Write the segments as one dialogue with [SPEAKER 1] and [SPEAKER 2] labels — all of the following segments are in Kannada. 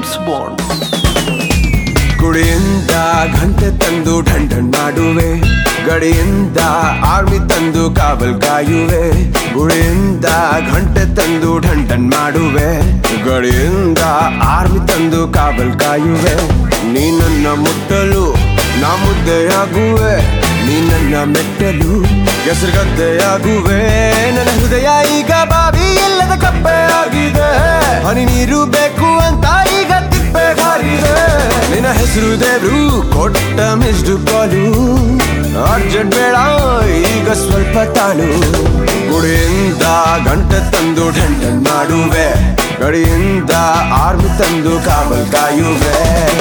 [SPEAKER 1] ಜೇಮ್ಸ್ ಬಾಂಡ್
[SPEAKER 2] ಗುಡಿಯಿಂದ ಗಂಟೆ ತಂದು ಢಂಢ ಮಾಡುವೆ ಗಡಿಯಿಂದ ಆರ್ಮಿ ತಂದು ಕಾವಲ್ ಕಾಯುವೆ ಗುಡಿಯಿಂದ ಗಂಟೆ ತಂದು ಢಂಢನ್ ಮಾಡುವೆ ಗಡಿಯಿಂದ ಆರ್ಮಿ ತಂದು ಕಾವಲ್ ಕಾಯುವೆ ನೀ ನನ್ನ ಮುಟ್ಟಲು ನಾ ಮುದ್ದೆಯಾಗುವೆ ನೀ ನನ್ನ ಮೆಟ್ಟಲು ಹೆಸರುಗದ್ದೆಯಾಗುವೆ ನನ್ನ ಹೃದಯ ಈಗ ಬಾವಿ ಇಲ್ಲದ ಕಪ್ಪೆ ಆಗಿದೆ ಹನಿ ನೀರು ಬೇಕು ಅಂತ ಈಗ ತಿಪ್ಪೆ ಹಾರಿದೆ ನಿನ್ನ ಹೆಸರು ದೇವ್ರು ಕೊಟ್ಟ ಮಿಸ್ಡು ಕಾಲು ಅರ್ಜೆಂಟ್ ಬೇಡ ಈಗ ಸ್ವಲ್ಪ ತಾಳು ಗುಡಿಯಿಂದ ಗಂಟೆ ತಂದು ಢಂಟನ್ ಮಾಡುವೆ ಗಡಿಯಿಂದ ಆರ್ಮಿ ತಂದು ಕಾವಲ್ ಕಾಯುವೆ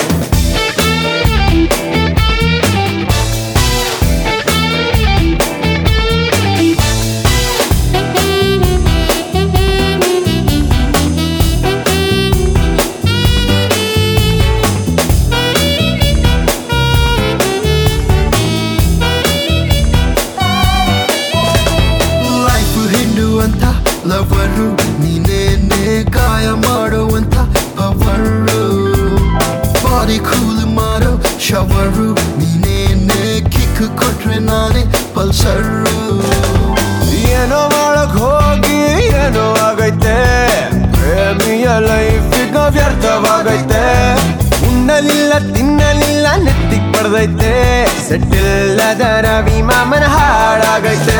[SPEAKER 3] ಲೈಫ್ ಹಿಂಡುವಂತ ಲವರು ನೀನೇನೆ ಕಾಯ ಮಾಡುವಂತ ಪವರು ಬಾಡಿ ಕೂಲ್ ಮಾಡೋ ಶವರು ನೀನೇನೆ ಕಿಕ್ ಕೊಟ್ರೆ ನಾನೇ ಪಲ್ಸರು
[SPEAKER 2] ಏನೋ ಮಾಡಕ್ ಹೋಗಿ ಏನೋ ಆಗೈತೆ ಪ್ರೇಮಿಯ ಲೈಫ್ ಈಗ ವ್ಯರ್ಥವಾಗೈತೆ ಉಣ್ಣಲಿಲ್ಲ ತಿನ್ನಲಿಲ್ಲ ನೆತ್ತಿಗ್ ಪಡೆದೈತೆ ಸೆಟ್ಟಿಲ್ಲದ ರವಿ ಮಾಮನ ಹಾಡಾಗೈತೆ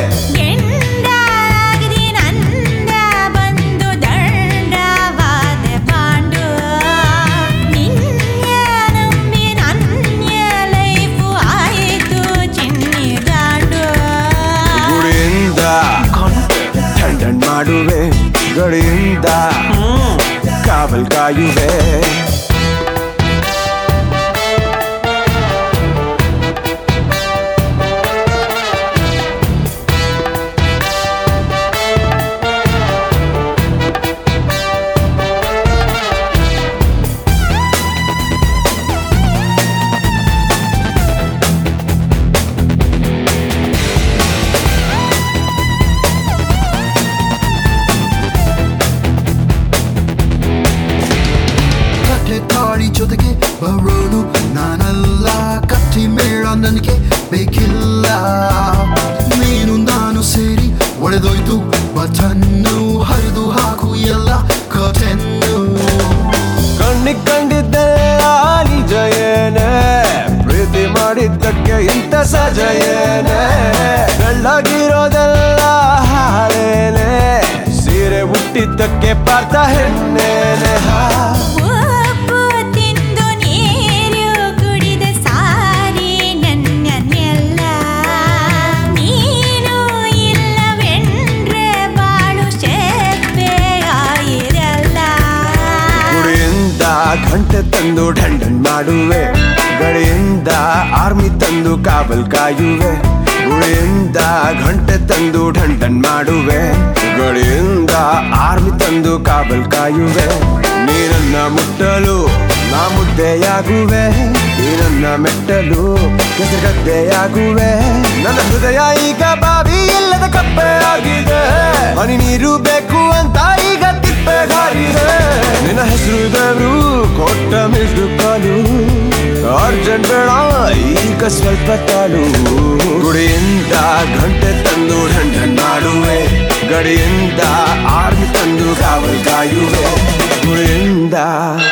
[SPEAKER 4] ಗೆಂಡಾಗದಿ ನಂದ ಬಂದು ದಂಡವಾದ ಪಾಂಡು ನಿನ್ಯ ನಂಬಿ ನನ್ನ ಲೈಫು ಆಯಿತು ಚಿನ್ನಿಗಾಂಡು
[SPEAKER 2] ಗುಡಿಯಿಂದ ಠಂಡನ್ ಮಾಡುವೆ ಗಡಿಯಿಂದ ಕಾವಲ್ ಕಾಯುವೆ
[SPEAKER 3] ಕಟ್ಟೆ ತಾಳಿ ಜೊತೆಗೆ ಬರೋನು ನಾನಲ್ಲ ಕಟ್ಟಿ ಮೇಳ ನನಗೆ ಬೇಕಿಲ್ಲ ನೀನು ನಾನು ಸೇರಿ ಒಡೆದೋಯ್ತು ಬಟನ್ನು ಹರಿದು ಹಾಕು ಎಲ್ಲ ಕಟೆನ್ನು
[SPEAKER 2] ಕಣ್ಣಿಗ್ ಕಂಡಿದ್ದೆಲ್ಲ ನಿಜ ಏನೇ ಪ್ರೀತಿ ಮಾಡಿದ್ದಕ್ಕೆ ಇಂಥ ಸಜ ಏನೇ ಬೆಳ್ಳಗಿರೋದೆಲ್ಲ ಹಾಳೇನೆ ಸೀರೆ ಹುಟ್ಟಿದ್ದಕ್ಕೆ ಪಾರ್ಥ ಹೆಣ್ಣೇನೆ
[SPEAKER 4] ಉಪ್ಪು ತಿಂದು ನೀರು ಕುಡಿದ ಸಾರಿ ನನ್ನನ್ನೆಲ್ಲ ನೀನು ಇಲ್ಲವೆಂದ್ರೆ ಬಾಳು ಶೆಪ್ಪೆ ಆಯಿರಲ್ಲ
[SPEAKER 2] ಗುಡಿಯಿಂದ ಗಂಟೆ ತಂದು ಢಂಡನ್ ಮಾಡುವೆ ಗಡಿಯಿಂದ ಆರ್ಮಿ ತಂದು ಕಾವಲ್ ಕಾಯುವೆ ಗುಡಿಯಿಂದ ಗಂಟೆ ತಂದು ಢಂಡನ್ ಮಾಡುವೆ ಗಡಿಯಿಂದ ಆರ್ಮಿ ತಂದು ಕಾವಲ್ ಕಾಯುವೆ ನೀರನ್ನ ಮುಟ್ಟಲು ನಾ ಮುದ್ದೆಯಾಗುವೆ ನೀರನ್ನ ಮೆಟ್ಟಲು ಕೆಸರುಗದ್ದೆಯಾಗುವೆ ನನ್ನ ಹೃದಯ ಈಗ ಬಾವಿ ಇಲ್ಲದ ಕಪ್ಪೆ ಆಗಿದೆ ಹನಿ ನೀರು ಬೇಕು ಅಂತ ಈಗ ತಿಪ್ಪೆ ಹಾರಿದೆ ನಿನ್ನ ಹೆಸರು ದೇವ್ರು ಕೊಟ್ಟ ಮಿಸ್ಡು ಕಾಲು ಅರ್ಜೆಂಟ್ ಬೇಡ ಈಗ ಸ್ವಲ್ಪ ತಾಳು ಗುಡಿಯಿಂದ ಗಂಟೆ ತಂದು ಢಂಢನ್ ಮಾಡುವೆ ಗಡಿಯಿಂದ ಆರ್ಮಿ ತಂದು ಕಾವಲ್ ಕಾಯುವೆ ಗುಡಿಯಿಂದ